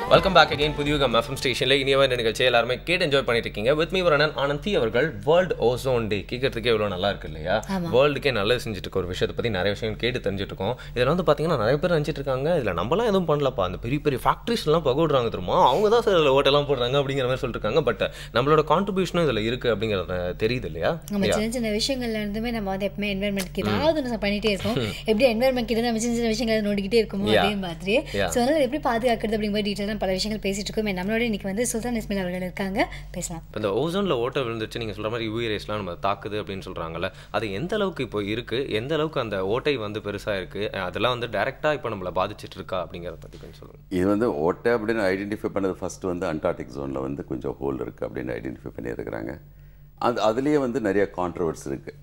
Welcome back again Puthiyugam FM ஸ்டேஷனில் இனியவன் நிகழ்ச்சி எல்லாருமே கேட்டு என்ஜாய் பண்ணிட்டு இருக்கீங்க வித் மீ வரனன் ஆனந்தி அவர்கள் வேர்ல்டு ஓசோன் டே கேட்கறதுக்கே இவ்வளோ நல்லா இருக்கு இல்லையா வேர்ல்டுக்கே நல்லது செஞ்சுட்டு இருக்க ஒரு விஷயத்தை பற்றி நிறைய விஷயம் கேட்டு தெரிஞ்சுட்டு இருக்கோம் இதில் வந்து பார்த்தீங்கன்னா நிறைய பேர் நினச்சிட்டு இருக்காங்க இதில் நம்மளாம் எதுவும் பண்ணலப்பா அந்த பெரிய பெரிய ஃபேக்ட்ரிஸ்லாம் பகவிடுறாங்க தெரியுமா அவங்க தான் சார் இதில் ஓட்டெல்லாம் போடுறாங்க அப்படிங்கிற மாதிரி சொல்லிட்டு இருக்காங்க பட் நம்மளோட கான்ட்ரிபியூஷனும் இதில் இருக்குது அப்படிங்கிறது தெரியுது இல்லையா நம்ம சின்ன சின்ன விஷயங்கள்ல இருந்துமே நம்ம வந்து எப்பவுமே என்வரன்மெண்ட்க்கு ஏதாவது ஒன்று பண்ணிட்டே இருக்கோம் எப்படி என்வரன்மெண்ட் கிட்ட நம்ம சின்ன சின்ன விஷயங்களை நோண்டிக்கிட்டே இருக்குமோ Yeah. அதே மாதிரி Yeah. ஸோ அதனால எப்படி பாதுகாக்கிறது அப்படிங்கிற டீட்டெயிலாக பல விஷயங்கள் பேசிட்டு இருக்கோம் நம்மளோட இன்னைக்கு வந்து சுல்தான் இஸ்மில் அவர்கள் இருக்காங்க பேசலாம் இப்போ இந்த ஓசோனில் ஓட்டை விழுந்துச்சு நீங்கள் சொல்கிற மாதிரி யூவி ரேஸ்லாம் நம்ம தாக்குது அப்படின்னு சொல்கிறாங்கல்ல அது எந்த அளவுக்கு இப்போ இருக்குது எந்த அளவுக்கு அந்த ஓட்டை வந்து பெருசாக இருக்குது அதெல்லாம் வந்து டைரெக்டாக இப்போ நம்மளை பாதிச்சிட்டு இருக்கா அப்படிங்கிறத பற்றி கொஞ்சம் சொல்லுங்கள் இது வந்து ஓட்டை அப்படின்னு ஐடென்டிஃபை பண்ணது ஃபர்ஸ்ட் வந்து அண்டார்டிக் ஜோனில் வந்து கொஞ்சம் ஹோல் இருக்குது அப்படின்னு ஐடென்டிஃபை பண்ணியிருக்கிறாங்க அது அதுலேயே வந்து நிறைய கான்ட்ரவர்ஸ் இருக்குது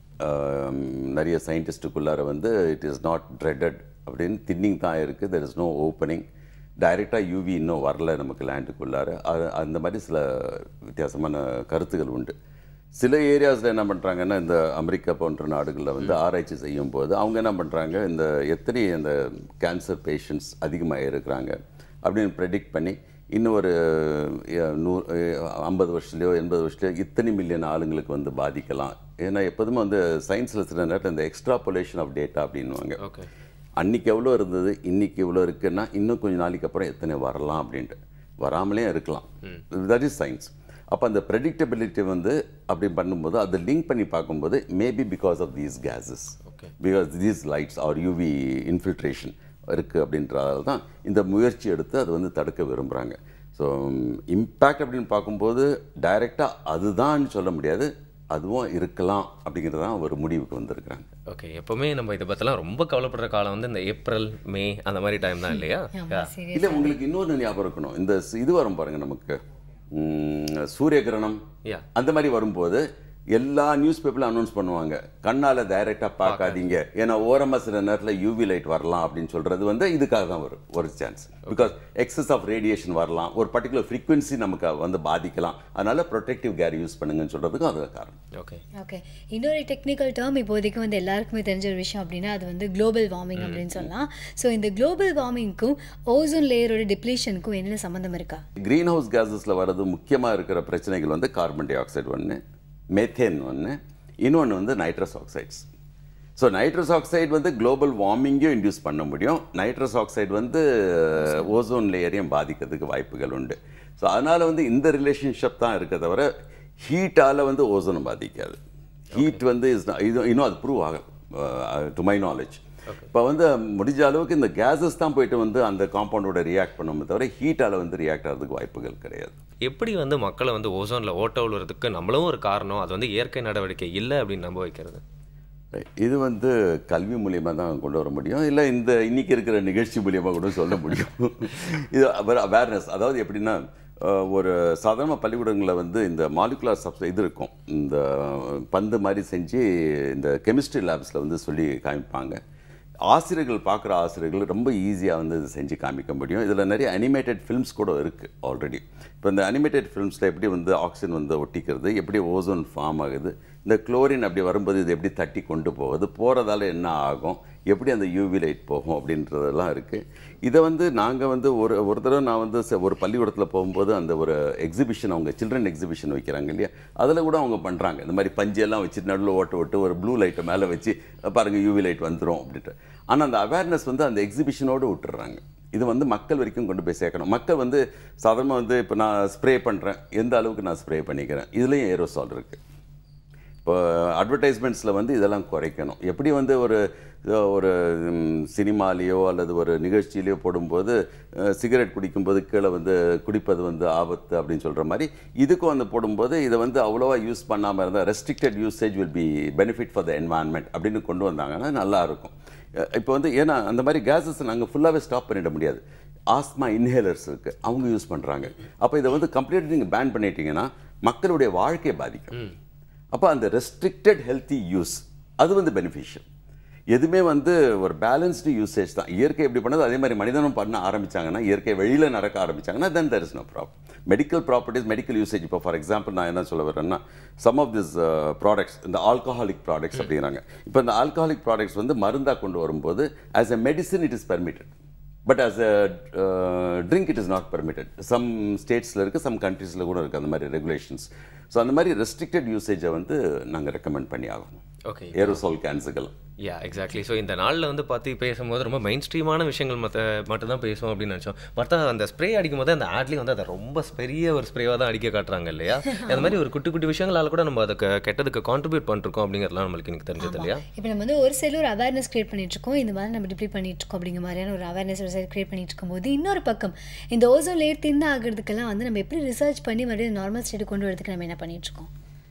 நிறைய சயின்டிஸ்ட்டுக்குள்ளார வந்து இட் இஸ் நாட் ட்ரெடட் அப்படின்னு தின்னிங் தான் இருக்குது தெர் இஸ் நோ ஓப்பனிங் டைரெக்டாக யூவி இன்னும் வரல நமக்கு லேண்டுக்குள்ளார அது அந்த மாதிரி சில வித்தியாசமான கருத்துகள் உண்டு சில ஏரியாஸில் என்ன பண்ணுறாங்கன்னா இந்த அமெரிக்கா போன்ற நாடுகளில் வந்து ஆராய்ச்சி செய்யும் போது அவங்க என்ன பண்ணுறாங்க இந்த எத்தனை இந்த கேன்சர் பேஷண்ட்ஸ் அதிகமாக இருக்கிறாங்க அப்படின்னு ப்ரெடிக்ட் பண்ணி இன்னும் ஒரு அஹ், நூறு ஐம்பது வருஷத்துலையோ எண்பது வருஷத்துலையோ இத்தனை மில்லியன் ஆளுங்களுக்கு வந்து பாதிக்கலாம் ஏன்னா எப்போதுமே வந்து சயின்ஸில் சில நேரத்தில் இந்த எக்ஸ்ட்ராபுலேஷன் ஆஃப் டேட்டா அப்படின்வாங்க ஓகே அன்னைக்கு எவ்வளோ இருந்தது இன்னைக்கு எவ்வளோ இருக்குன்னா இன்னும் கொஞ்சம் நாளைக்கு அப்புறம் எத்தனை வரலாம் அப்படின்ட்டு வராமலே இருக்கலாம் தட் இஸ் சயின்ஸ் அப்போ அந்த ப்ரெடிக்டபிலிட்டி வந்து அப்படி பண்ணும்போது அதை லிங்க் பண்ணி பார்க்கும்போது maybe because of these gases Okay. Because these lights are UV infiltration இருக்குது அப்படின்றதால தான் இந்த முயற்சி எடுத்து அதை வந்து தடுக்க விரும்புகிறாங்க ஸோ இம்பேக்ட் அப்படின்னு பார்க்கும்போது டைரெக்டாக அதுதான் சொல்ல முடியாது அதுவும் இருக்கலாம் அப்படிங்கிறதான் ஒரு முடிவுக்கு வந்திருக்கிறாங்க ஓகே எப்போவுமே நம்ம இதை பற்றிலாம் ரொம்ப கவலைப்படுற காலம் வந்து இந்த ஏப்ரல் மே அந்த மாதிரி டைம் தான் இல்லையா ஆமா சரி இல்லை உங்களுக்கு இன்னொன்று ஞாபகம் இருக்கணும் இந்த ஸ்- இது வரும் பாருங்க நமக்கு ம், சூரிய கிரகணம் யா அந்த மாதிரி வரும்போது எல்லா நியூஸ் பேப்பர்ல அனௌன்ஸ் பண்ணுவாங்க கண்ணால டைரக்டா பார்க்காதீங்க ஏன்னா ஓரமா சில நேரத்தில் யூவி லைட் வரலாம் அப்படின்னு சொல்றது வந்து இதுக்காக தான் வரும் ஒரு chance because excess of radiation வரலாம் ஒரு பர்டிகுலர் ஃப்ரீக்வன்சி நமக்கு வந்து பாதிக்கலாம் அதனால ப்ரொடெக்டிவ் கேர் யூஸ் பண்ணுங்கன்னு சொல்றதுக்கும் அது காரணம் ஓகே ஓகே இன்னொரு டெக்னிக்கல் டேர்ம் இப்போதைக்கு வந்து எல்லாருக்குமே தெரிஞ்ச ஒரு விஷயம் அப்படின்னா அது வந்து குளோபல் வார்மிங் அப்படின்னு சொல்லலாம் ஸோ இந்த குளோபல் வார்மிங்க்கும் ஓசோன் லேயரோட டிப்ளீஷனுக்கும் என்ன சம்மந்தம் இருக்கா க்ரீன் ஹவுஸ் கேஸஸில் வர்றது முக்கியமாக இருக்கிற பிரச்சனைகள் வந்து கார்பன் டை ஆக்சைடு ஒன்று மெத்தேன் ஒன்று இன்னொன்று வந்து nitrous oxides so nitrous oxide வந்து குளோபல் வார்மிங்கையும் இன்டியூஸ் பண்ண முடியும் நைட்ரஸ் ஆக்சைடு வந்து ஓசோன் லேயரையும் பாதிக்கிறதுக்கு வாய்ப்புகள் உண்டு ஸோ அதனால் வந்து இந்த ரிலேஷன்ஷிப் தான் இருக்க தவிர ஹீட்டால் வந்து ஓசோனை பாதிக்காது ஹீட் வந்து is not- இது இன்னும் அது ப்ரூவ் ஆகல டு மை நாலேஜ் இப்போ வந்து முடிஞ்ச அளவுக்கு இந்த கேஸஸ் தான் போயிட்டு வந்து அந்த காம்பவுண்டோட ரியாக்ட் பண்ணுமே தவிர ஹீட்டால் வந்து ரியாக்ட் ஆகிறதுக்கு வாய்ப்புகள் கிடையாது எப்படி வந்து மக்களை வந்து ஓசோனில் ஓட்ட விழுறதுக்கு நம்மளும் ஒரு காரணம் அது வந்து இயற்கை நடவடிக்கை இல்லை அப்படின்னு நம்ப வைக்கிறது Right. இது வந்து கல்வி மூலியமா தான் கொண்டு வர முடியும் இல்லை இந்த இன்னைக்கு இருக்கிற நிகழ்ச்சி மூலியமா கூட சொல்ல முடியும் இது அவேர்னஸ் அதாவது எப்படின்னா அஹ், ஒரு சாதாரண பள்ளிக்கூடங்களில் வந்து இந்த மாலிகுலர் சப்ஸ் இது இருக்கும் இந்த பந்து மாதிரி செஞ்சு இந்த கெமிஸ்ட்ரி லேப்ஸில் வந்து சொல்லி காமிப்பாங்க ஆசிரியர்கள் பார்க்குற ஆசிரியர்கள் ரொம்ப ஈஸியாக வந்து இது செஞ்சு காமிக்க முடியும் இதில் நிறைய அனிமேட்டட் ஃபிலிம்ஸ் கூட இருக்குது ஆல்ரெடி இப்போ இந்த அனிமேட்டட் ஃபிலிம்ஸில் எப்படி வந்து ஆக்சிஜன் வந்து ஒட்டிக்கிறது எப்படி ஓசோன் ஃபார்ம் ஆகுது இந்த குளோரின் அப்படி வரும்போது இது எப்படி தட்டி கொண்டு போகுது போகிறதால என்ன ஆகும் எப்படி அந்த யூவி லைட் போகும் அப்படின்றதெல்லாம் இருக்குது இதை வந்து நாங்கள் வந்து ஒரு ஒரு தடவை நான் வந்து ச- ஒரு பள்ளிக்கூடத்தில் போகும்போது அந்த ஒரு எக்ஸிபிஷன் அவங்க சில்ட்ரன் எக்ஸிபிஷன் வைக்கிறாங்க இல்லையா அதில் கூட அவங்க பண்ணுறாங்க இந்த மாதிரி பஞ்செல்லாம் வச்சு நடுவில் ஓட்ட விட்டு ஒரு ப்ளூ லைட்டை மேலே வச்சு பாருங்கள் யூவி லைட் வந்துடும் அப்படின்ட்டு ஆனால் அந்த அவேர்னஸ் வந்து அந்த எக்ஸிபிஷனோடு விட்டுறாங்க இது வந்து மக்கள் வரைக்கும் கொண்டு போய் சேர்க்கணும் மக்கள் வந்து சாதாரணமாக வந்து இப்போ நான் ஸ்ப்ரே பண்ணுறேன் எந்த அளவுக்கு நான் ஸ்ப்ரே பண்ணிக்கிறேன் இதுலேயும் ஏரோசால் இருக்குது இப்போ அட்வர்டைஸ்மெண்ட்ஸில் வந்து இதெல்லாம் குறைக்கணும் எப்படி வந்து ஒரு ஒரு சினிமாலேயோ அல்லது ஒரு நிகழ்ச்சியிலையோ போடும்போது சிகரெட் குடிக்கும்போது கீழே வந்து குடிப்பது வந்து ஆபத்து அப்படின்னு சொல்கிற மாதிரி இதுக்கும் வந்து போடும்போது இதை வந்து அவ்வளோவா யூஸ் பண்ணாமல் இருந்தால் restricted usage will be benefit for the environment அப்படின்னு கொண்டு வந்தாங்கன்னா நல்லா இருக்கும் அஹ் இப்போ வந்து ஏன்னா அந்த மாதிரி கேஸஸ் நாங்கள் ஃபுல்லாகவே ஸ்டாப் பண்ணிட முடியாது ஆஸ்மா இன்ஹேலர்ஸ் இருக்குது அவங்க யூஸ் பண்ணுறாங்க அப்போ இதை வந்து கம்ப்ளீட்டாக நீங்கள் பேன் பண்ணிட்டீங்கன்னா மக்களுடைய வாழ்க்கையை பாதிக்கும் அப்போ அந்த ரெஸ்ட்ரிக்டட் ஹெல்த்தி யூஸ் அது வந்து பெனிஃபிஷியல் எதுவுமே வந்து ஒரு பேலன்ஸ்டு யூசேஜ் தான் இயற்கை எப்படி பண்ணது அதே மாதிரி மனிதனும் பண்ண ஆரம்பிச்சாங்கன்னா இயற்கை வெளியில் நடக்க ஆரம்பிச்சாங்கன்னா then there is no problem medical properties medical usage இப்போ ஃபார் எக்ஸாம்பிள் நான் என்ன சொல்ல வரேன்னா சம் ஆஃப் திஸ் ப்ராடக்ட்ஸ் இந்த ஆல்கஹாலிக் ப்ராடக்ட்ஸ் அப்படிங்கிறாங்க இப்போ இந்த ஆல்கஹாலிக் ப்ராடக்ட்ஸ் வந்து மருந்தாக கொண்டு வரும்போது as a medicine it is permitted but as a drink it is not permitted some ஸ்டேட்ஸில் இருக்குது சம் கண்ட்ரீஸில் கூட இருக்குது அந்த மாதிரி ரெகுலேஷன்ஸ் ஸோ அந்த மாதிரி ரெஸ்ட்ரிக்டட் யூசேஜை வந்து நாங்கள் ரெக்கமெண்ட் பண்ணி ஆகணும் ஓகே ஏரோசால் கேன்ஸுக்கெல்லாம் யா எக்ஸாக்ட்லி ஸோ இந்த நாளில் வந்து பார்த்து பேசும்போது ரொம்ப மெயின் ஸ்ட்ரீமான விஷயங்கள் மற்ற மட்டும் தான் பேசுவோம் அப்படின்னு நினச்சோம் பார்த்தா அந்த ஸ்ப்ரே அடிக்கும் போது அந்த ஆட்லேயும் வந்து அதை ரொம்ப பெரிய ஒரு ஸ்ப்ரேவாக தான் அடிக்க காட்டுறாங்க இல்லையா அந்த மாதிரி ஒரு குட்டி குட்டி விஷயங்களால கூட நம்ம அதுக்கு கெட்டதுக்கு கான்ட்ரிபியூட் பண்ணிருக்கோம் அப்படிங்கிறதுலாம் நம்மளுக்கு எனக்கு தெரிஞ்சது இல்லையா இப்போ நம்ம வந்து ஒரு சைடில் ஒரு அவேர்னஸ் கிரியேட் பண்ணிட்டு இருக்கோம் இந்த மாதிரி நம்ம இப்படி பண்ணிட்டு இருக்கோம் அப்படிங்கிற மாதிரியான ஒரு அவேர்னஸ் ஒரு சைடு கிரியேட் பண்ணிட்டு இருக்கும்போது இன்னொரு பக்கம் இந்த ஓசோன் லேயர் தின் ஆகிறதுக்கெல்லாம் வந்து நம்ம எப்படி ரிசர்ச் பண்ணி மறுபடியும் நார்மல் ஸ்டேட் கொண்டு வரதுக்கு நம்ம என்ன பண்ணிட்டு இருக்கோம்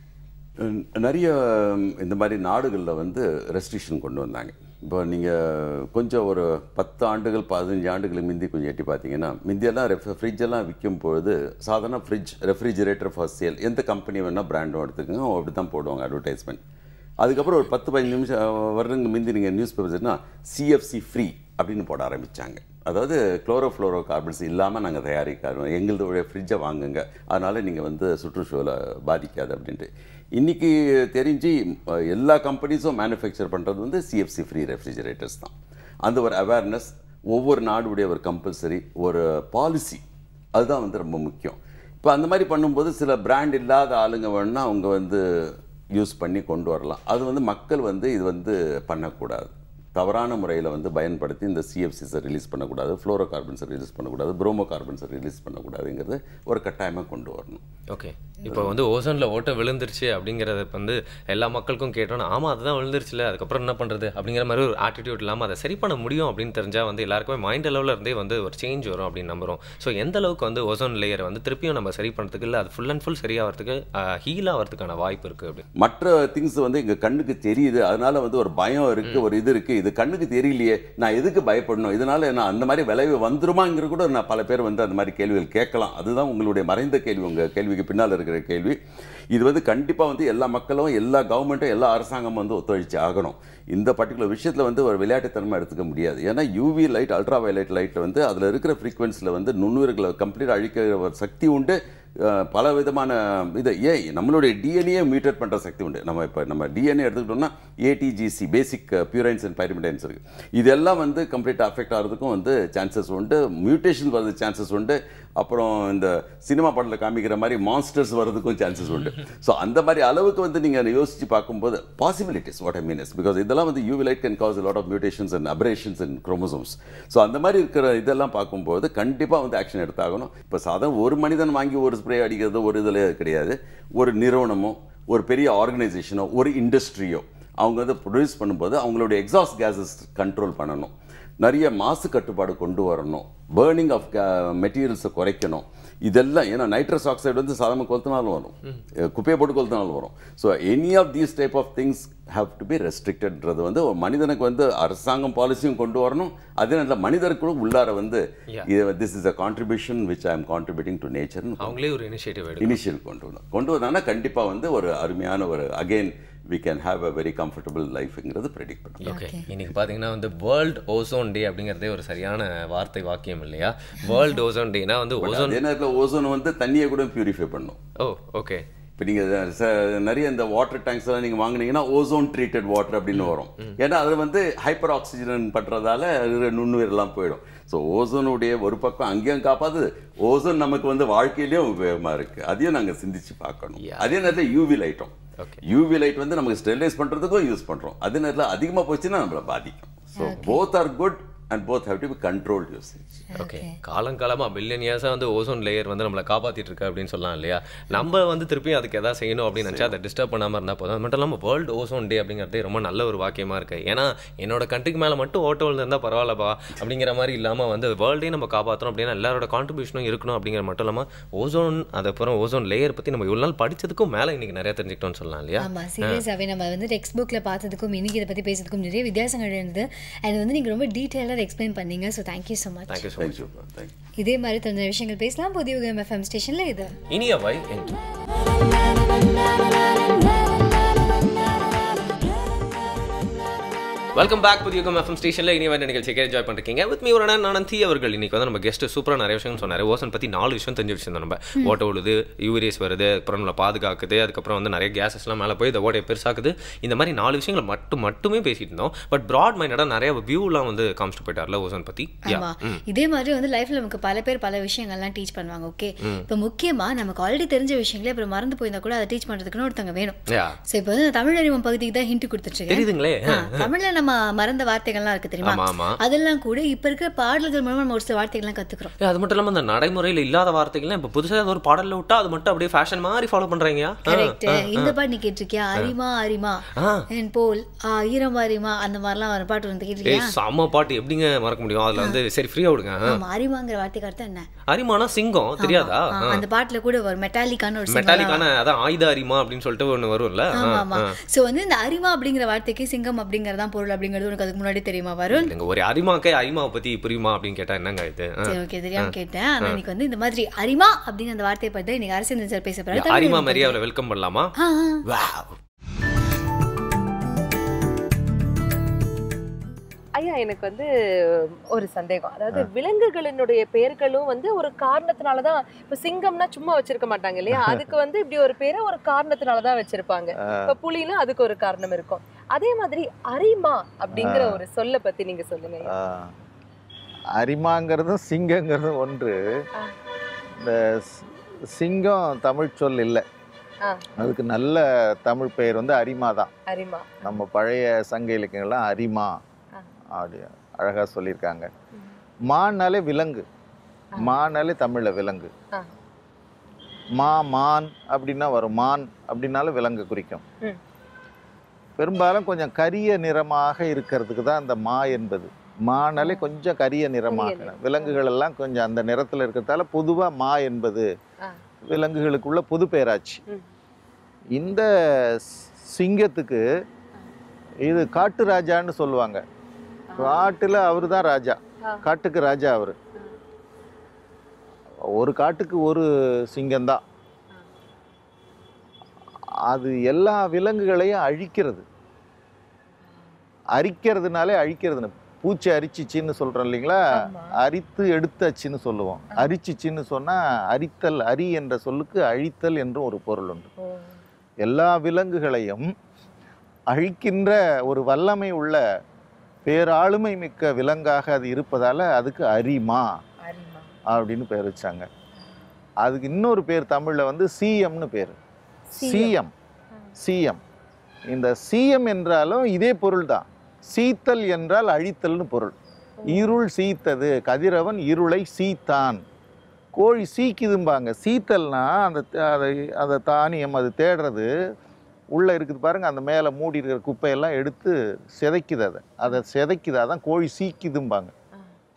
அஹ் நிறைய ம், இந்த மாதிரி நாடுகளில் வந்து ரெஸ்ட்ரிக்ஷன் கொண்டு வந்தாங்க இப்போ நீங்கள் கொஞ்சம் ஒரு பத்து ஆண்டுகள் பதினஞ்சு ஆண்டுகளுக்கு முந்தி கொஞ்சம் எட்டி பார்த்தீங்கன்னா முந்தியெல்லாம் ரெஃப் ஃப்ரிட்ஜெல்லாம் விற்கும் பொழுது சாதாரண ஃப்ரிட்ஜ் ரெஃப்ரிஜரேட்டர் ஃபார் சேல் எந்த கம்பெனி வேணால் பிராண்டும் எடுத்துக்கோங்க அவங்க அப்படி தான் போடுவாங்க அட்வர்டைஸ்மெண்ட் அதுக்கப்புறம் ஒரு பத்து பதினஞ்சு நிமிஷம் அஹ், வருடங்களுக்கு முந்தி நீங்கள் நியூஸ் பேப்பர்ஸ்னா சிஎஃப்சி ஃப்ரீ அப்படின்னு போட ஆரம்பித்தாங்க அதாவது குளோரோஃப்ளோரோ கார்பன்ஸ் இல்லாமல் நாங்கள் தயாரிக்கிறோம் எங்களுடைய ஃப்ரிட்ஜை வாங்குங்க அதனால் நீங்கள் வந்து சுற்றுச்சூழலை பாதிக்காது அப்படின்ட்டு இன்றைக்கி தெரிஞ்சு அஹ், எல்லா கம்பெனிஸும் மேனுஃபேக்சர் பண்ணுறது வந்து சிஎஃப்சி ஃப்ரீ ரெஃப்ரிஜரேட்டர்ஸ் தான் அந்த ஒரு அவேர்னஸ் ஒவ்வொரு நாடுடைய ஒரு கம்பல்சரி ஒரு பாலிசி அதுதான் வந்து ரொம்ப முக்கியம் இப்போ அந்த மாதிரி பண்ணும்போது சில பிராண்ட் இல்லாத ஆளுங்க வேணும்னா அவங்க வந்து யூஸ் பண்ணி கொண்டு வரலாம் அது வந்து மக்கள் வந்து இது வந்து பண்ணக்கூடாது தவறான முறையில் வந்து பயன்படுத்தி இந்த சிஎஃப்சிஸை ரிலீஸ் பண்ணக்கூடாது ஃப்ளோரோ கார்பன்ஸை ரிலீஸ் பண்ணக்கூடாது ப்ரோமோ கார்பன்ஸை ரிலீஸ் பண்ணக்கூடாதுங்கிறது ஒரு கட்டாயமாக கொண்டு வரணும் ஓகே இப்போ வந்து ஓசோனில் ஓட்டை விழுந்துருச்சு அப்படிங்கிறத வந்து எல்லா மக்களுக்கும் கேட்டோன்னா ஆமாம் அதுதான் விழுந்துருச்சுல அதுக்கப்புறம் என்ன பண்ணுறது அப்படிங்கிற மாதிரி ஒரு ஆட்டிடியூட் இல்லாமல் அதை சரி பண்ண முடியும் அப்படின்னு தெரிஞ்சால் வந்து எல்லாருக்குமே மைண்ட் அளவில் இருந்தே வந்து ஒரு சேஞ்ச் வரும் அப்படின்னு நம்புறோம் ஸோ எந்த அளவுக்கு வந்து ஓசோன் லேயரை வந்து திருப்பியும் நம்ம சரி பண்ணுறதுக்கு இல்லை அது ஃபுல் அண்ட் ஃபுல் சரியாகிறதுக்கு ஹீல் ஆகிறதுக்கான வாய்ப்பு இருக்குது அப்படி மற்ற திங்ஸ் வந்து எங்கள் கண்ணுக்கு தெரியுது அதனால வந்து ஒரு பயம் இருக்கு ஒரு இது இருக்கு இது கண்ணுக்கு தெரியலையே நான் எதுக்கு பயப்படணும் இதனால நான் அந்த மாதிரி விளைவு வந்துருமாங்கிற கூட நான் பல பேர் வந்து அந்த மாதிரி கேள்விகள் கேட்கலாம் அதுதான் உங்களுடைய மறைந்த கேள்வி உங்கள் கேள்விக்கு பின்னால் இருக்கிற கேள்வி இது வந்து கண்டிப்பாக வந்து எல்லா மக்களும் எல்லா கவர்மெண்ட்டும் எல்லா அரசாங்கமும் வந்து ஒத்துழைச்சு ஆகணும் இந்த பர்டிகுலர் விஷயத்தில் வந்து ஒரு விளையாட்டுத்தனமாக எடுத்துக்க முடியாது ஏன்னா யூவி லைட் அல்ட்ரா வயலைட் லைட்டில் வந்து அதில் இருக்கிற ஃப்ரீக்வன்சியில் வந்து நுண்ணுயிர்களை கம்ப்ளீட் அழிக்கிற ஒரு சக்தி உண்டு அஹ், பல விதமான இது ஏன் நம்மளுடைய டிஎன்ஏ மியூட்டேட் பண்ணுற சக்தி உண்டு நம்ம இப்போ நம்ம டிஎன்ஏ எடுத்துக்கிட்டோம்னா ஏடிஜிசி பேசிக் பியூரைன்ஸ் அண்ட் பைரிமிடைன்ஸ் இருக்குது இதெல்லாம் வந்து கம்ப்ளீட்டாக அஃபெக்ட் ஆகிறதுக்கும் வந்து சான்சஸ் உண்டு மியூட்டேஷன் வர்றது சான்சஸ் உண்டு அப்புறம் இந்த சினிமா படத்தில் காமிக்கிற மாதிரி மான்ஸ்டர்ஸ் வர்றதுக்கும் சான்சஸ் உண்டு ஸோ அந்த மாதிரி அளவுக்கு வந்து நீங்கள் யோசிச்சு பார்க்கும்போது possibilities what I mean is because இதெல்லாம் வந்து UV light can cause lot of mutations and aberrations and chromosomes so அந்த மாதிரி இருக்கிற இதெல்லாம் பார்க்கும்போது கண்டிப்பாக வந்து ஆக்ஷன் எடுத்தாகணும் இப்போ சாதாரண ஒரு மனிதன் வாங்கி ஒரு ஸ்ப்ரே அடிக்கிறது ஒரு இதில் கிடையாது ஒரு நிறுவனமோ ஒரு பெரிய ஆர்கனைசேஷனோ ஒரு இண்டஸ்ட்ரியோ அவங்க வந்து ப்ரொடியூஸ் பண்ணும்போது அவங்களுடைய எக்ஸாஸ்ட் கேஸஸ் கண்ட்ரோல் பண்ணணும் நிறைய மாசு கட்டுப்பாடு கொண்டு வரணும் பேர்னிங் ஆஃப் மெட்டீரியல்ஸை குறைக்கணும் இதெல்லாம் ஏன்னா நைட்ரஸ் ஆக்சைடு வந்து சாதாரண கொளுத்தினாலும் வரும் அஹ் குப்பையை போட்டு கொளுத்தினாலும் வரும் so any of these type of things have to be ரெஸ்ட்ரிக்டட்ன்றது வந்து ஒரு மனிதனுக்கு வந்து அரசாங்கம் பாலிசியும் கொண்டு வரணும் அதே நேரத்தில் மனிதருக்குள்ள உள்ளார வந்து this is a contribution which I am contributing to நேச்சர்னு அவங்களே ஒரு இனிஷியேட்டிவ் எடுக்கும் இனிஷியல் கொண்டு வந்தோம் கொண்டு வந்தாங்கன்னா கண்டிப்பாக வந்து ஒரு அருமையான ஒரு again we can have a very comfortable லைஃப்ங்கிறது ப்ரெடிக்ட் பண்ணுறோம் ஓகே இன்னைக்கு பார்த்தீங்கன்னா வந்து வேர்ல்ட் ஓசோன் டே அப்படிங்கிறதே ஒரு சரியான வார்த்தை வாக்கியம் இல்லையா வேர்ல்ட் ஓசோன் டேனா வந்து ஓசோன் அதே நேரத்தில் ஓசோன் வந்து தண்ணியை கூட பியூரிஃபை பண்ணும் ஓ ஓகே இப்போ நீங்கள் நிறைய இந்த வாட்டர் டேங்க்ஸ் எல்லாம் நீங்கள் வாங்குனீங்கன்னா ஓசோன் ட்ரீட்டட் வாட்டர் அப்படின்னு வரும் ஏன்னா அது வந்து ஹைப்பர் ஆக்சிஜன் பண்ணுறதால நுண்ணுயிரெல்லாம் போயிடும் ஸோ ஓசோனுடைய ஒரு பக்கம் அங்கேயும் காப்பாது ஓசோன் நமக்கு வந்து வாழ்க்கையிலேயும் உபயோகமாக இருக்குது அதையும் நாங்கள் சிந்திச்சு பார்க்கணும் அதே நேரத்தில் யூவி லைட்டும் Okay. யூவி லைட் வந்து நமக்கு ஸ்டெரிலைஸ் பண்ணுறதுக்கும் யூஸ் பண்ணுறோம் அதே நேரத்தில் அதிகமாக போச்சுன்னா நம்மளை பாதிக்கும் so both are good and both have to be controlled usage okay காலங்காலமாக பில்லியன் இயர்ஸாக வந்து ஓசோன் லேயர் வந்து நம்மளை காப்பாற்றிட்டு இருக்கு அப்படின்னு சொல்லலாம் இல்லையா நம்ம வந்து திருப்பி அதுக்கு எதாவது செய்யணும் அப்படின்னு நினச்சா அதை டிஸ்டர்ப் பண்ணாமல் இருந்தால் போதும் அது மட்டும் இல்லாமல் வேர்ல்டு ஓசோன் டே அப்படிங்கிறதே ரொம்ப நல்ல ஒரு வாக்கியமாக இருக்குது ஏன்னா என்னோட கண்ட்ரிக்கு மேலே மட்டும் ஓட்டோ இருந்தால் பரவாயில்லப்பா அப்படிங்கிற மாதிரி இல்லாமல் வந்து வேர்ல்டே நம்ம காப்பாற்றணும் அப்படின்னா எல்லாரோட கான்ட்ரிபியூஷனும் இருக்கணும் அப்படிங்கிற மட்டும் இல்லாமல் ஓசோன் அதுக்கப்புறம் ஓசோன் லேயர் பற்றி நம்ம இவ்வளோ நாள் படிச்சதுக்கும் மேலே இன்னைக்கு நிறைய தெரிஞ்சுக்கிட்டோம்னு சொல்லலாம் இல்லையா ஆமா சீரியஸாகவே நம்ம வந்து டெக்ஸ்ட் புக்கில் பார்த்ததுக்கும் இன்னைக்கு இதை பற்றி பேசுறதுக்கும் நிறைய வித்தியாசங்கள் இருந்தது அண்ட் வந்து நீங்கள் ரொம்ப டீட்டெயிலாக எக்ஸ்பிளைன் பண்ணீங்க so thank you so much thank you so much thank you thank you இதே மாதிரி தெரிஞ்ச விஷயங்கள் பேசலாம் புதிய எஃப்எம் ஸ்டேஷனில் இது இனிய வை என்று வெல்கம் பேக் புதிய எஃப்எம் ஸ்டேஷனில் இனி வந்து நிகழ்ச்சி என்ஜாய் பண்ணிருக்கீங்க வித் மீ ஒரு ஆனந்தி அவர்கள் இன்னைக்கு வந்து நம்ம கெஸ்ட் சூப்பராக நிறைய விஷயம் சொன்னார் ஓசன் பற்றி நாலு விஷயம் தெரிஞ்சு வச்சிருந்தோம் நம்ம ஓட்ட விழுது யூரியஸ் வருது அப்புறம் நம்மளை பாதுகாக்குது அதுக்கப்புறம் வந்து நிறைய கேஸஸ்லாம் மேலே போய் இந்த ஓட்டையை பெருசாக்குது இந்த மாதிரி நாலு விஷயங்களை மட்டும் மட்டுமே பேசிட்டு இருந்தோம் பட் ப்ராட் மைண்டடாக நிறைய வியூலாம் வந்து காமிச்சிட்டு போயிட்டார்ல ஓசன் பற்றி ஆமா இதே மாதிரி வந்து லைஃப்ல நமக்கு பல பேர் பல விஷயங்கள்லாம் டீச் பண்ணுவாங்க ஓகே இப்போ முக்கியமா நமக்கு ஆல்ரெடி தெரிஞ்ச விஷயங்களே அப்புறம் மறந்து போயிருந்தா கூட அதை டீச் பண்றதுக்குன்னு ஒருத்தங்க வேணும் யா ஸோ இப்போ வந்து நான் தமிழ் அறிவம் பகுதிக்கு தான் ஹிண்ட் கொடுத்துட்டு தெரியுதுங்களே தமிழ்ல நம்ம மறந்த வார்த்தைகள்லாம் இருக்கு தெரியுமா ஆமா ஆமா அதெல்லாம் கூட இப்ப இருக்கிற பாடல்கள் மூலமா நம்ம ஒரு சில வார்த்தைகள்லாம் கத்துக்கிறோம் ஏ, அது மட்டும் இல்லாமல் அந்த நடைமுறையில் இல்லாத வார்த்தைகள்லாம் இப்போ புதுசாக ஒரு பாடலில் விட்டா அது மட்டும் அப்படியே ஃபேஷன் மாதிரி ஃபாலோ பண்ணுறீங்க கரெக்ட் இந்த பாட்டு நீ கேட்டிருக்கியா அரிமா அரிமா ஆ. என் போல் ஆ, ஈரம் அரிமா அந்த மாதிரிலாம் ஒரு பாட்டு வந்து ஏய் கேட்டிருக்கியா செம்ம பாட்டு எப்படிங்க மறக்க முடியும் அதில் வந்து சரி ஃப்ரீயாக விடுங்க ஆமா அரிமாங்கிற வார்த்தைக்கு அர்த்தம் என்ன அரிமானா சிங்கம் தெரியாதா ஆ, அந்த பாட்டுல கூட ஒரு மெட்டாலிக்கான ஒரு symbol மெட்டாலிக்கான அதான் ஆயுத அரிமா அப்படின்னு சொல்லிட்டு ஒன்று வரும்ல ஆ, ஆமா ஆமா சோ வந்து இந்த அரிமா அப்படிங்கிற வார்த்தைக்கு சிங்கம் அப்படிங்கறதான் பொருள் அப்படிங்கிறது உனக்கு அதுக்கு முன்னாடி தெரியுமா வருண் இல்லைங்க ஒரு அரிமாக்கே அரிமாவை பத்தி புரியுமா அப்படின்னு கேட்டா என்னங்க இது ஆ. சரி ஓகே தெரியாம கேட்டேன் ஆனா இன்னைக்கு வந்து இந்த மாதிரி அரிமா அப்படின்னு அந்த வார்த்தையை பத்தி தான் இன்னைக்கு அரசியல் சார் பேச போறாரு அரிமா மாதிரி அவளை வெல்கம் பண்ணலாமா ஆ, ஆ. Wow. ஐயா எனக்கு வந்து ஒரு சந்தேகம் அதாவது விலங்குகளினுடைய பெயர்களும் வந்து ஒரு காரணத்தினால தான் இப்போ சிங்கம்னா சும்மா வச்சிருக்க மாட்டாங்க இல்லையா அதுக்கு வந்து இப்படி ஒரு பேரை ஒரு காரணத்தினால தான் வச்சிருப்பாங்க இப்போ புலினா அதுக்கு ஒரு காரணம் இருக்கும் அதே மாதிரி அரிமா அப்படிங்கிற ஒரு சொல்ல பத்தி நீங்க சொல்லுங்க ஐயா. ஆ. அரிமாங்கிறதும் சிங்கங்கிறதும் ஒன்று ஆ. இந்த சி- சிங்கம் தமிழ் சொல் இல்லை ஆ. அதுக்கு நல்ல தமிழ் பெயர் வந்து அரிமா தான் அரிமா நம்ம பழைய சங்க இலக்கியங்கள்லாம் அரிமா ஆ. அப்படி அழகாக சொல்லியிருக்காங்க ம். மான்னாலே விலங்கு ஆ. மானாலே தமிழில் விலங்கு ஆ. மா மான் அப்படின்னா வரும் மான் அப்படின்னாலும் விலங்கு குறிக்கும் ம். பெரும்பாலும் கொஞ்சம் கரிய நிறமாக இருக்கிறதுக்கு தான் அந்த மா என்பது மானாலே கொஞ்சம் கரிய நிறமாக நிறம். விலங்குகள் எல்லாம் கொஞ்சம் அந்த நிறத்தில் இருக்கிறதால பொதுவாக மா என்பது ஆ. விலங்குகளுக்குள்ள பொது பெயராச்சு ம். இந்த சி- சிங்கத்துக்கு இது காட்டு ராஜான்னு சொல்லுவாங்க காட்டுல அவரு தான் ராஜா ஆ. காட்டுக்கு ராஜா அவரு ஒரு காட்டுக்கு ஒரு சிங்கம்தான் அது எல்லா விலங்குகளையும் அழிக்கிறது அரிக்கிறதுனாலே அழிக்கிறதுன்னு பூச்சி அரிச்சிச்சின்னு சொல்றோம் இல்லைங்களா ஆமா. அரித்து எடுத்தச்சுன்னு சொல்லுவோம் அரிச்சிச்சின்னு சொன்னா அரித்தல் அரி என்ற சொல்லுக்கு அழித்தல் என்று ஒரு பொருள் உண்டு ஓ. எல்லா விலங்குகளையும் அழிக்கின்ற ஒரு வல்லமை உள்ள பேராளுமை மிக்க விலங்காக அது இருப்பதால அதுக்கு அரிமா அரிமா அப்படின்னு பேர் வச்சாங்க அதுக்கு இன்னொரு பேர் தமிழ்ல வந்து சிஎம்னு பேர் சிஎம். சிஎம் சிஎம் இந்த சிஎம் என்றாலும் இதே பொருள் தான் சீத்தல் என்றால் அழித்தல்னு பொருள் இருள் சீத்தது கதிரவன் இருளை சீத்தான் கோழி சீக்குதும்பாங்க சீத்தல்னா அந்த த- அதை அந்த தானியம் அது தேடுறது உள்ளே இருக்குது பாருங்க அந்த மேலே மூடி இருக்கிற குப்பையெல்லாம் எடுத்து சிதைக்குது அதை அதை சிதைக்குது அதான் கோழி சீக்குதும்பாங்க ஆ.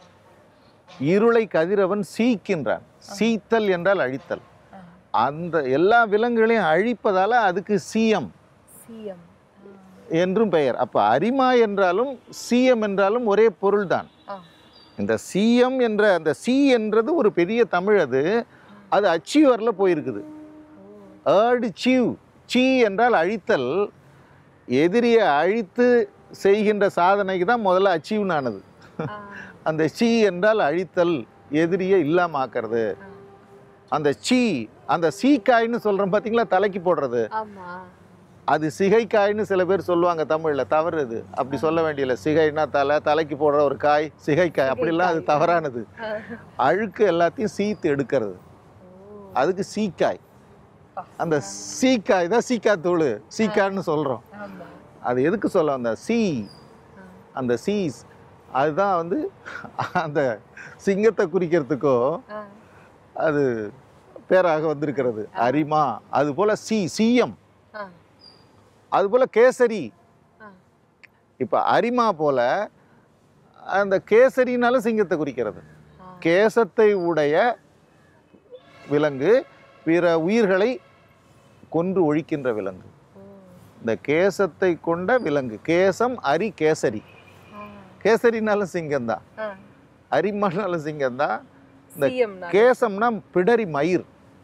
இருளை கதிரவன் சீக்கின்றான் சீத்தல் என்றால் அழித்தல் ஆ. அந்த எல்லா விலங்குகளையும் அழிப்பதால அதுக்கு சிஎம் சிஎம் என்றும் பெயர் அப்போ அரிமா என்றாலும் சிஎம் என்றாலும் ஒரே பொருள்தான் ஆ. இந்த சிஎம் என்ற அந்த சி என்றது ஒரு பெரிய தமிழ் அது அது அச்சீவரில் போயிருக்குது ஏர்டு சீவ் சீ என்றால் அழித்தல் எதிரியை அழித்து செய்கின்ற சாதனைக்கு தான் முதல்ல அச்சீவ் ஆனது ஆ. அந்த சீ என்றால் அழித்தல் எதிரியை இல்லாம ஆக்கிறது ஆ. அந்த சீ அந்த சீக்காய்ன்னு சொல்றோம் பார்த்தீங்களா தலைக்கு போடுறது ஆமா அது சிகைக்காய்ன்னு சில பேர் சொல்லுவாங்க தமிழ்ல தவறு இது அப்படி சொல்ல வேண்டியதில்லை சிகைனா தலை தலைக்கு போடுற ஒரு காய் சிகைக்காய் அப்படிலாம் அது தவறானது ஆ. அழுக்கு எல்லாத்தையும் சீத்து எடுக்கிறது ஓ. அதுக்கு சீக்காய் அந்த சீக்காய் தான் சீக்காத்தூள் சீக்கான்னு சொல்றோம் ஆமா அது எதுக்கு சொல்ல அந்த சீ அந்த சீஸ் அதுதான் வந்து அந்த சிங்கத்தை குறிக்கிறதுக்கோ ஆ. அது பேராக வந்திருக்கிறது அரிமா அது போல சி சிஎம் ஆ. அது போல கேசரி ஆ. இப்போ அரிமா போல அந்த கேசரினாலும் சிங்கத்தை குறிக்கிறது ஆ. கேசத்தை உடைய விலங்கு பிற உயிர்களை கொன்று ஒழிக்கின்ற விலங்கு ஓ. இந்த கேசத்தை கொண்ட விலங்கு கேசம் அரி கேசரி ஆ. கேசரினாலும் சிங்கம்தான் ஆ. அரிமானாலும் சிங்கம்தான் இந்த சிஎம் நான். கேசம்னா பிடரி மயிர்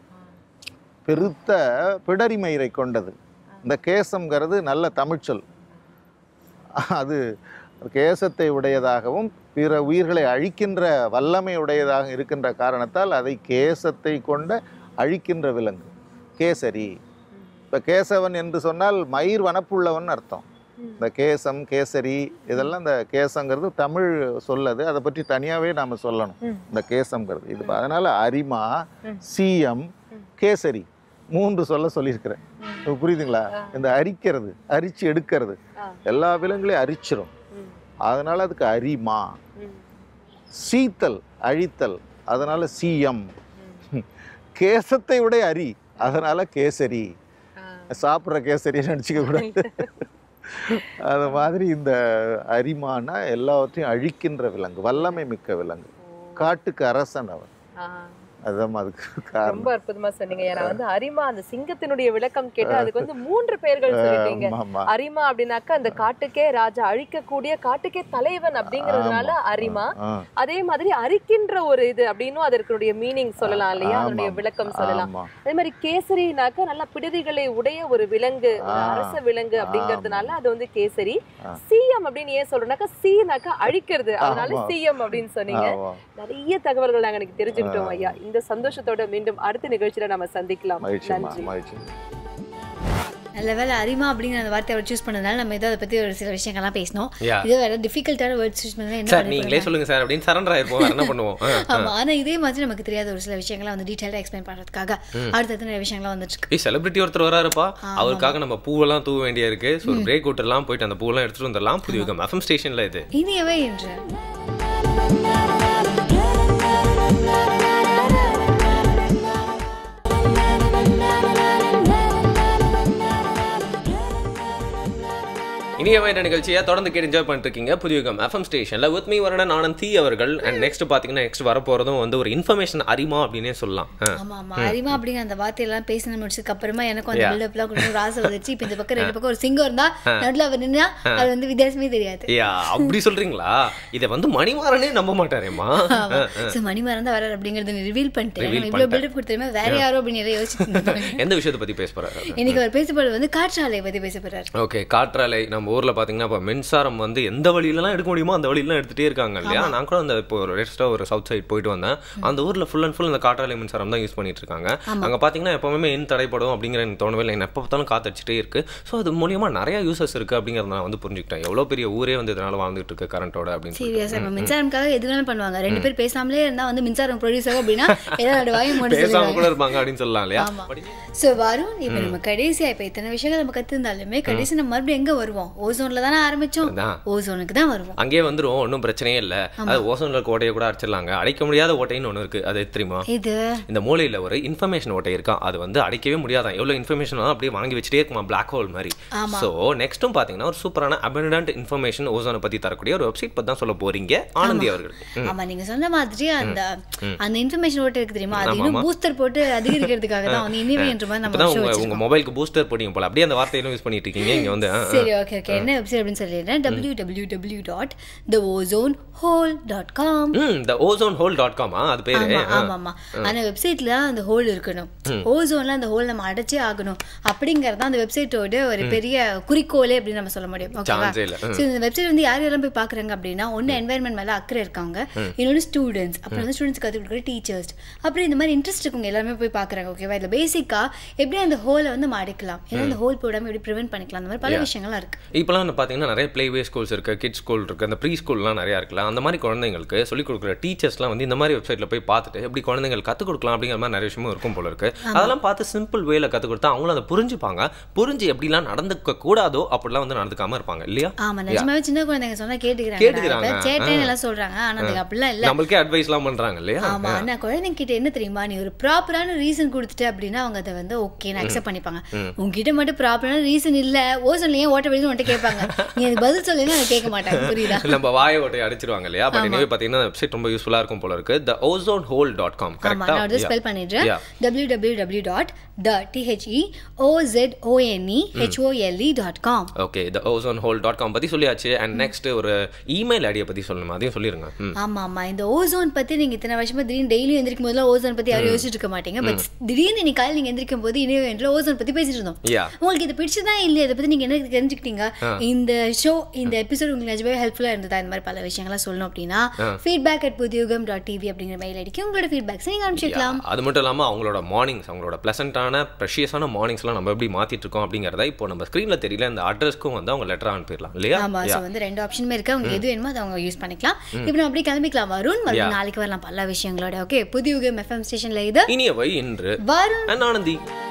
பெருத்த பிடரி மயிரை கொண்டது இந்த கேசம்ங்கிறது நல்ல தமிழ்ச்சொல் அது கேசத்தை உடையதாகவும் பிற உயிர்களை அழிக்கின்ற வல்லமை உடையதாக இருக்கின்ற காரணத்தால் அதை கேசத்தை கொண்ட அழிக்கின்ற விலங்கு கேசரி இப்போ கேசவன் என்று சொன்னால் மயிர் வனப்புள்ளவன் அர்த்தம் இந்த கேசம் கேசரி இதெல்லாம் இந்த கேசங்கிறது தமிழ் சொல்லது அதை பற்றி தனியாகவே நாம் சொல்லணும் ம். இந்த கேசம்ங்கிறது இது அதனால் அரிமா ம். சீயம் கேசரி மூன்று சொல்ல சொல்லியிருக்கிறேன் இப்ப புரியுதுங்களா இந்த அரிக்கிறது அரிச்சு எடுக்கிறது ஆ. எல்லா விலங்குகளையும் அரிச்சிரும் ம். அதனால அதுக்கு அரிமா ம். சீத்தல் அழித்தல் அதனால சீயம் கேசத்தை விட அரி அதனால கேசரி ஆ. சாப்பிட்ற கேசரி நினச்சிக்க கூடாது அது மாதிரி இந்த அரிமானா எல்லாவற்றையும் அழிக்கின்ற விலங்கு வல்லமை மிக்க விலங்கு காட்டுக்கு அரசன் அவன் ஆ. அதுதான் அதுக்கு காரணம் ரொம்ப அற்புதமா சொன்னீங்க ஏன்னா வந்து அரிமா அந்த சிங்கத்தினுடைய விளக்கம் கேட்டா அதுக்கு வந்து மூன்று பெயர்கள் சொல்லிட்டீங்க ஆமா, ஆமா. அரிமா அப்படின்னாக்கா அந்த காட்டுக்கே ராஜா அழிக்கக்கூடிய காட்டுக்கே தலைவன் அப்படிங்கறதுனால ஆமா. அரிமா ஆ, அதே மாதிரி அரிக்கின்ற ஒரு இது அப்படின்னும் அதற்குடைய மீனிங் சொல்லலாம் இல்லையா ஆமா. அதனுடைய விளக்கம் சொல்லலாம் ஆமா. அதே மாதிரி கேசரினாக்கா நல்ல பிடதிகளை உடைய ஒரு விலங்கு ஒரு ஆ. அரச விலங்கு அப்படிங்கறதுனால அது வந்து கேசரி ஆ. சீயம் அப்படின்னு ஏன் சொல்றோம்னாக்கா சீனாக்கா அழிக்கிறது அதனால ஆமா. சீயம் அப்படின்னு சொன்னீங்க ஆமா. நிறைய தகவல்கள் நாங்க எனக்கு தெரிஞ்சுக்கிட்டோம் ஐயா இந்த சந்தோஷத்தோட மீண்டும் அடுத்த நிகழ்ச்சியில நம்ம சந்திக்கலாம் மகிழ்ச்சிம்மா நன்றி மகிழ்ச்சி நல்ல வேலை அரிமா அப்படிங்கிற அந்த வார்த்தையை அவர் சூஸ் பண்ணதுனால நம்ம ஏதோ அதை பற்றி ஒரு சில விஷயங்கள்லாம் பேசினோம் Yeah. இது வேற டிஃபிகல்ட்டான வேர்ட் சூஸ் பண்ணா என்ன சார் பண்ணி நீங்களே சொல்லுங்க சார் அப்படின்னு சரண்டர் ஆயிருப்போம் வேற என்ன பண்ணுவோம் ஆ, ஆ. ஆமா ஆனா இதே மாதிரி நமக்கு தெரியாத ஒரு சில விஷயங்களை வந்து டீட்டெயிலாக எக்ஸ்பிளைன் பண்றதுக்காக அடுத்தடுத்து நிறைய விஷயங்கள்லாம் வந்துட்டு இருக்கு ஏய் செலிபிரிட்டி ஒருத்தர் வராருப்பா அவருக்காக நம்ம பூவெல்லாம் தூவ வேண்டியா இருக்கு ஸோ ஒரு பிரேக் விட்டுலாம் போயிட்டு அந்த பூவெல்லாம் எடுத்துட்டு வந்துடலாம் புதிய எஃப்எம் ஸ்டேஷன்ல இது இனியவே என்று இனியவே இந்த நிகழ்ச்சியை தொடர்ந்து கேட்டு என்ஜாய் பண்ணிட்டு இருக்கீங்க புதியுகம் எஃப்எம் ஸ்டேஷன்ல வித் மீ வரடன் ஆனந்த் தி அவர்கள் அண்ட் நெக்ஸ்ட் பாத்தீங்கன்னா நெக்ஸ்ட் வரப்போறதும் வந்து ஒரு இன்ஃபர்மேஷன் அறிமா அப்படின்னே சொல்லலாம் ஆ. ஆமா ஆமா அரிமா அப்படிங்கிற அந்த வார்த்தையெல்லாம் பேசின முடிச்சதுக்கு அப்புறமா எனக்கும் அந்த பில்டப்லாம் கொடுத்து ஒரு ஆசை வந்துச்சு இப்போ இந்த பக்கம் ரெண்டு பக்கம் ஒரு சிங்கம் இருந்தா நடுவில் அவர் நின்னா அது வந்து வித்தியாசமே தெரியாது ஐயா அப்படி சொல்றீங்களா இதை வந்து மணிமாறனே நம்ப மாட்டாரேம்மா ஆமா ஸோ மணிமாறன் தான் வராரு அப்படிங்கறத ரிவீல் பண்ணிட்டு Reveal நம்ம இவ்வளவு பில்டப் கொடுத்துருமே வேற யாரோ அப்படின்னு நிறைய யோசிச்சுட்டு இருந்தாங்க. எந்த விஷயத்தை பத்தி பேச போறாரு இன்னைக்கு அவர் பேச போறது வந்து காற்றாலையை பத்தி பேச போறாரு ஓகே காற்றாலை நம்ம ஊர்ல பாத்தீங்கன்னா இப்போ மின்சாரம் வந்து எந்த வழியிலலாம் எடுக்க முடியுமோ அந்த வழியிலாம் எடுத்துட்டே இருக்காங்க இல்லையா நான் கூட அந்த இப்போ ஒரு ரெஸ்டா ஒரு சவுத் சைடு போயிட்டு வந்தேன் அந்த ஊர்ல ஃபுல் அண்ட் ஃபுல் இந்த காற்றாலை மின்சாரம் தான் யூஸ் பண்ணிட்டு இருக்காங்க அங்க பாத்தீங்கன்னா எப்பவுமே மின் தடைப்படும் அப்படிங்கிற எனக்கு தோணவே இல்லை எப்போ பார்த்தாலும் காத்தடிச்சிட்டே இருக்கு ஸோ அது மூலியமா நிறைய யூசஸ் இருக்கு அப்படிங்கறத நான் வந்து புரிஞ்சுக்கிட்டேன் எவ்வளவு பெரிய ஊரே வந்து இதனால வாழ்ந்துட்டு இருக்கு கரண்டோட அப்படின்னு சொல்லி. சீரியஸா இப்போ மின்சாரம்காக எது வேணாலும் பண்ணுவாங்க ரெண்டு பேர் பேசாமலே இருந்தா வந்து மின்சாரம் ப்ரொடியூஸ் ஆகும் அப்படின்னா ஏதாவது வாயும் மூடி பேசாம சொல்லிடுவாங்க கூட இருப்பாங்க அப்படின்னு சொல்லலாம் இல்லையா ஆமா ஸோ வரும் இப்போ நம்ம கடைசியா இப்போ இத்தனை விஷயங்கள் நம்ம கத்துருந்தாலுமே கடைசி நம்ம மறுபடியும் எங்க வருவோம் ஓசோன்ல தானே ஆரம்பிச்சோம் அதான். ஓசோனுக்கு தான் வருவோம் அங்கேயே வந்துரும் ஒன்றும் பிரச்சனையே இல்லை அது ஓசோன்ல இருக்க ஓட்டையை கூட அடிச்சிடலாங்க அடைக்க முடியாத ஓட்டைன்னு ஒன்று இருக்கு அது தெரியுமா இது இந்த மூலையில ஒரு இன்ஃபர்மேஷன் ஓட்டை இருக்கா அது வந்து அடைக்கவே முடியாதான் எவ்வளவு இன்ஃபர்மேஷன் அப்படியே வாங்கி வச்சுட்டே இருக்குமா பிளாக் ஹோல் மாதிரி ஆமா. ஸோ நெக்ஸ்ட்டும் பாத்தீங்கன்னா ஒரு சூப்பரான அபண்டன்ட் இன்ஃபர்மேஷன் ஓசோனை பத்தி தரக்கூடிய ஒரு வெப்சைட் பத்தி தான் சொல்ல போறீங்க ஆனந்தி அவர்கள் ம். ஆமா நீங்க சொன்ன மாதிரி அந்த அந்த இன்ஃபர்மேஷன் ஓட்டு இருக்கு தெரியுமா அது இன்னும் பூஸ்டர் போட்டு அதிகரிக்கிறதுக்காக தான் வந்து இனிமே என்ற மாதிரி நம்ம இப்பதான் show உங்க வச்சிருக்கோம். உங்க மொபைலுக்கு பூஸ்டர் போட்டீங்க போல அப்படியே அந்த வார்த்தையிலும் யூஸ் பண்ணிட்டு இருக்கீங்க இங்க வந்து ஆ, ஆ. சரி ஓகே ஓகே என்ன வெப்சைட் அப்படின்னு சொல்லிடுறேன் W W W dot the ozone hole dot com ம் இந்த ஓசோன் ஹோல் டாட் காமா அது பேரு ஆமா ஆமா ஆமா ஆனா வெப்சைட்ல அந்த ஹோல் இருக்கணும் ஓசோன்ல அந்த ஹோல் நம்ம அடைச்சே ஆகணும் அப்படிங்கறது அந்த வெப்சைட்டோட ஒரு பெரிய குறிக்கோளே அப்படின்னு நம்ம சொல்ல முடியும் ஓகேவா Chance இல்ல. ஸோ இந்த வெப்சைட் வந்து யார் யாரெல்லாம் போய் பாக்குறாங்க அப்படின்னா ஒன்னு என்வாயர்மெண்ட் மேல அக்கறை இருக்காங்க இன்னொன்று ஸ்டூடெண்ட்ஸ் அப்புறம் வந்து ஸ்டூடெண்ட்ஸ் கற்றுக் கொடுக்குற டீச்சர்ஸ் அப்புறம் இந்த மாதிரி இன்ட்ரெஸ்ட் இருக்கவங்க எல்லாருமே போய் பாக்குறாங்க ஓகேவா இதுல பேசிக்கா எப்படி அந்த ஹோலை வந்து நம்ம அடைக்கலாம் ஏன்னா அந்த ஹோல் போடாம எப்படி ப்ரிவென்ட் பண்ணிக்கலாம் அந்த மாதிரி பல விஷயங்கள்லாம் இருக்கு இப்போலாம் வந்து பார்த்தீங்கன்னா நிறைய ப்ளேவே ஸ்கூல்ஸ் இருக்கு கிட்ஸ் ஸ்கூல் இருக்கு அந்த ப்ரீ ஸ்கூல்லாம் நிறையா இருக்குல்ல அந்த மாதிரி குழந்தைங்களுக்கு சொல்லிக் கொடுக்குற டீச்சர்ஸ்லாம் வந்து இந்த மாதிரி வெப்சைட்ல போய் பார்த்துட்டு எப்படி குழந்தைங்களுக்கு கற்றுக் கொடுக்கலாம் அப்படிங்கிற மாதிரி நிறைய விஷயமும் இருக்கும் போல இருக்கு அதெல்லாம் பார்த்து சிம்பிள் வேல கற்றுக் கொடுத்தா அவங்களும் அதை புரிஞ்சுப்பாங்க புரிஞ்சு எப்படிலாம் நடந்துக்க கூடாதோ அப்படிலாம் வந்து நடந்துக்காம இருப்பாங்க இல்லையா ஆமா நிஜமாவே சின்ன குழந்தைங்க சொன்னா கேட்டுக்கிறாங்க கேட்டுக்கிறாங்க. சேட்டைன்னு எல்லாம் சொல்றாங்க ஆனா அதுக்கு அப்படிலாம் இல்ல நம்மளுக்கே அட்வைஸ்லாம் பண்றாங்க இல்லையா ஆமா ஆனா குழந்தைங்க கிட்ட என்ன தெரியுமா நீ ஒரு ப்ராப்பரான ரீசன் கொடுத்துட்ட அப்படின்னா அவங்க அதை வந்து ஓகே அக்செப்ட் பண்ணிப்பாங்க உங்ககிட்ட மட்டும் ப்ராப்பரான ரீசன் இல்ல ஓசன்ல ஏன் ஓட்ட வெளியே உன்ட்ட கேட்பாங்க நீ அதுக்கு பதில் சொல்லுங்க அதை கேட்க மாட்டாங்க புரியுதா நம்ம வாயை ஓட்டையை அடிச்சிருவாங்க இல்லையா பட் எனவே பார்த்தீங்கன்னா வெப்சைட் ரொம்ப யூஸ்ஃபுல்லா இருக்கும் போல இருக்கு the ozone hole dot com ஆமா நான் வந்து ஸ்பெல் பண்ணிடுறேன் W W W dot the T H E O Z O N E H O L E dot com okay the ozone hole dot com பத்தி சொல்லியாச்சு அண்ட் நெக்ஸ்ட் ஒரு இமெயில் ஐடியை பத்தி சொல்லணுமா அதையும் சொல்லிருங்க ம் ஆமா ஆமா இந்த ஓசோன் பத்தி நீங்க இத்தனை வருஷமா திடீர்னு டெய்லியும் எந்திரிக்கும் போதுலாம் ஓசோன் பத்தி யாரும் யோசிச்சுட்டு இருக்க மாட்டீங்க பட் திடீர்னு இன்னைக்கு காலையில் நீங்க எந்திரிக்கும் போது இனிவே ஓசோன் பத்தி பேசிட்டு இருந்தோம் யா உங்களுக்கு இது பிடிச்சதா இல்லையா இதை பத்தி நீங்க என்ன தெரிஞ்சுக்கிட்டீங்க இந்த ஷோ இந்த எபிசோட் உங்களுக்கு நிஜமே ஹெல்ப்ஃபுல்லாக இருந்ததா இந்த மாதிரி பல விஷயங்கள்லாம் சொல்லணும் அப்படின்னா feedback at Puthiyugam dot TV அப்படிங்கிற மெயில் அடிக்கி உங்களோட ஃபீட்பேக்ஸ் நீங்கள் அனுப்பிச்சிக்கலாம் அது மட்டும் இல்லாமல் அவங்களோட மார்னிங்ஸ் அவங்களோட ப்ளசண்ட்டான ப்ரெஷியஸான மார்னிங்ஸ்லாம் நம்ம எப்படி மாற்றிட்டு இருக்கோம் அப்படிங்கிறத இப்போ நம்ம ஸ்க்ரீனில் தெரியல இந்த அட்ரஸ்க்கும் வந்து அவங்க லெட்டர் அனுப்பிடலாம் இல்லையா ஆமா ஸோ வந்து ரெண்டு ஆப்ஷனுமே இருக்கு அவங்க எது வேணுமோ அதை அவங்க யூஸ் பண்ணிக்கலாம் இப்போ நம்ம அப்படியே கிளம்பிக்கலாம் வருண் மறுபடியும் நாளைக்கு வரலாம் பல விஷயங்களோட ஓகே புதியுகம் எஃப்எம் ஸ்டேஷன்ல இது இனியவை இன்று வருண் அண்ட் ஆனந்தி